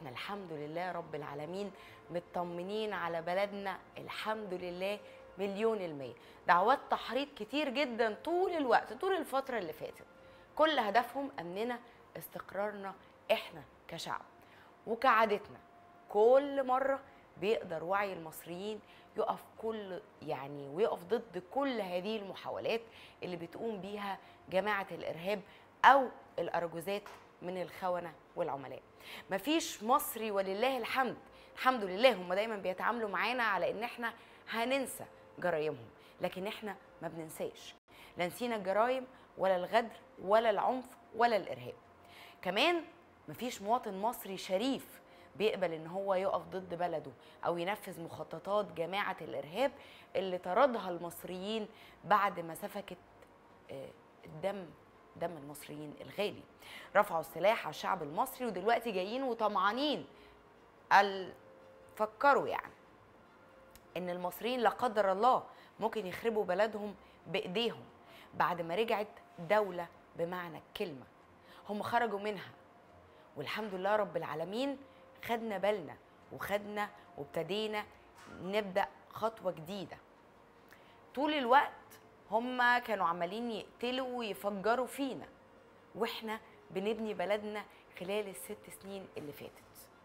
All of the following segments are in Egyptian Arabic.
احنا الحمد لله رب العالمين مطمنين على بلدنا الحمد لله مليون المية دعوات تحريض كتير جدا طول الوقت طول الفترة اللي فاتت كل هدفهم أمننا استقرارنا احنا كشعب وكعادتنا كل مرة بيقدر وعي المصريين يقف كل يعني ويقف ضد كل هذه المحاولات اللي بتقوم بيها جماعة الإرهاب أو الأرجوزات من الخونة والعملاء مفيش مصري ولله الحمد الحمد لله هم دايما بيتعاملوا معانا على ان احنا هننسى جرايمهم لكن احنا ما بننساش لا نسينا الجرايم ولا الغدر ولا العنف ولا الارهاب كمان مفيش مواطن مصري شريف بيقبل ان هو يقف ضد بلده او ينفذ مخططات جماعه الارهاب اللي طردها المصريين بعد ما سفكت آه، الدم دم المصريين الغالي رفعوا السلاح على الشعب المصري ودلوقتي جايين وطمعانين ال- فكروا يعني ان المصريين لا قدر الله ممكن يخربوا بلدهم بايديهم بعد ما رجعت دوله بمعنى الكلمه هم خرجوا منها والحمد لله رب العالمين خدنا بالنا وخدنا وابتدينا نبدا خطوه جديده طول الوقت هم كانوا عمالين يقتلوا ويفجروا فينا واحنا بنبني بلدنا خلال الست سنين اللي فاتت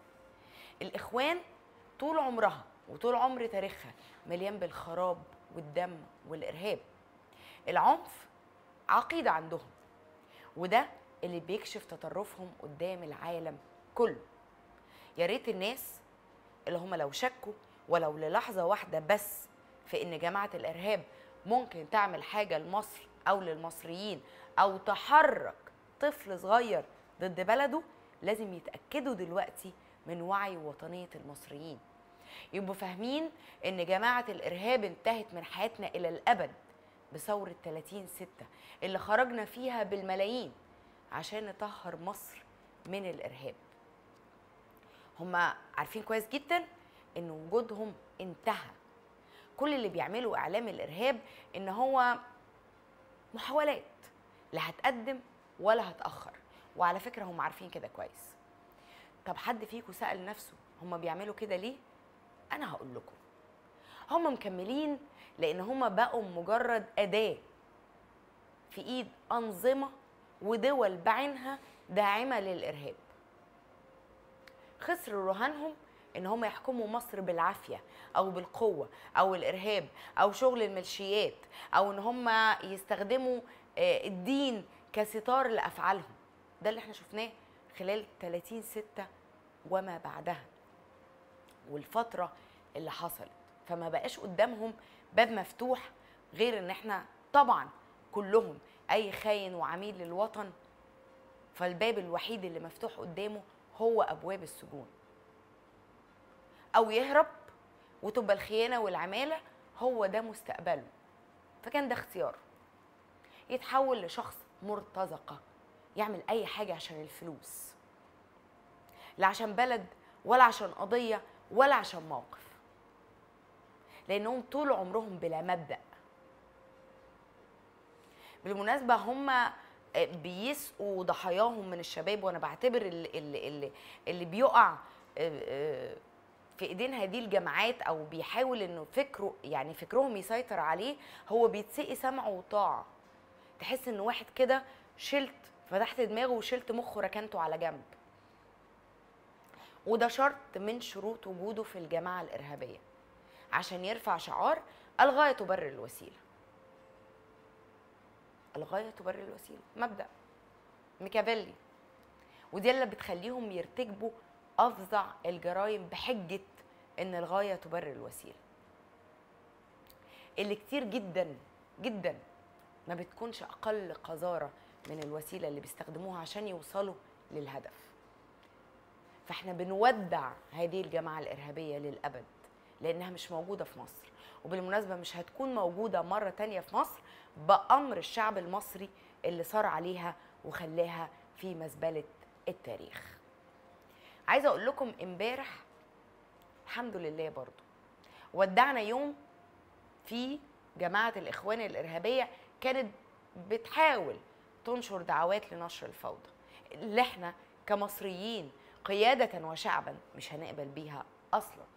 الاخوان طول عمرها وطول عمر تاريخها مليان بالخراب والدم والارهاب العنف عقيده عندهم وده اللي بيكشف تطرفهم قدام العالم كله يا ريت الناس اللي هم لو شكوا ولو للحظه واحده بس في ان جماعه الارهاب ممكن تعمل حاجه لمصر او للمصريين او تحرك طفل صغير ضد بلده لازم يتاكدوا دلوقتي من وعي وطنيه المصريين يبقوا فاهمين ان جماعه الارهاب انتهت من حياتنا الى الابد بثوره 30 6 اللي خرجنا فيها بالملايين عشان نطهر مصر من الارهاب هم عارفين كويس جدا ان وجودهم انتهى كل اللي بيعملوا اعلام الارهاب ان هو محاولات لا هتقدم ولا هتاخر وعلى فكره هم عارفين كده كويس طب حد فيكم سال نفسه هم بيعملوا كده ليه انا هقول لكم هم مكملين لان هم بقوا مجرد اداه في ايد انظمه ودول بعينها داعمه للارهاب خسروا رهانهم ان هم يحكموا مصر بالعافيه او بالقوه او الارهاب او شغل الميليشيات او ان هم يستخدموا آه، الدين كستار لافعالهم ده اللي احنا شفناه خلال 30 6 وما بعدها والفتره اللي حصلت فما بقاش قدامهم باب مفتوح غير ان احنا طبعا كلهم اي خاين وعميل للوطن فالباب الوحيد اللي مفتوح قدامه هو ابواب السجون او يهرب وتبقى الخيانه والعماله هو ده مستقبله فكان ده اختياره يتحول لشخص مرتزقه يعمل اي حاجه عشان الفلوس لا عشان بلد ولا عشان قضيه ولا عشان موقف لانهم طول عمرهم بلا مبدا بالمناسبه هم بيسقوا ضحاياهم من الشباب وانا بعتبر اللي, اللي, اللي, اللي بيقع في ايدين هذه الجماعات او بيحاول انه فكره يعني فكرهم يسيطر عليه هو بيتسقي سمعه وطاعه تحس ان واحد كده شلت فتحت دماغه وشلت مخه ركنته على جنب وده شرط من شروط وجوده في الجماعه الارهابيه عشان يرفع شعار الغايه تبرر الوسيله الغايه تبرر الوسيله مبدا ميكافيلي ودي اللي بتخليهم يرتكبوا افظع الجرائم بحجه ان الغايه تبرر الوسيله اللي كتير جدا جدا ما بتكونش اقل قذاره من الوسيله اللي بيستخدموها عشان يوصلوا للهدف فاحنا بنودع هذه الجماعه الارهابيه للابد لانها مش موجوده في مصر وبالمناسبه مش هتكون موجوده مره تانية في مصر بامر الشعب المصري اللي صار عليها وخلاها في مزبله التاريخ عايزه اقول لكم امبارح الحمد لله برضو ودعنا يوم في جماعه الاخوان الارهابيه كانت بتحاول تنشر دعوات لنشر الفوضى اللي احنا كمصريين قياده وشعبا مش هنقبل بيها اصلا